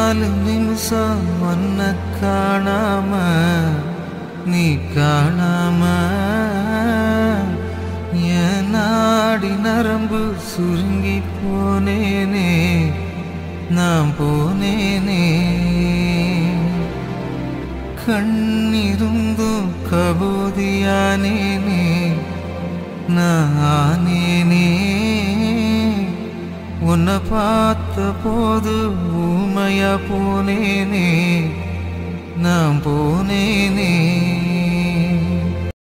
நாலு நிமிஷம் ஒன்ன காணாம நீ காணாம என் நாடி நரம்பு சுருங்கி போனேனே நான் போனேனே கண்ணிருந்தும் கபோதியானேனே நான் ஆனேனே உன்னை பார்த்த போது ஊமையா போனேனே நான் போனேனே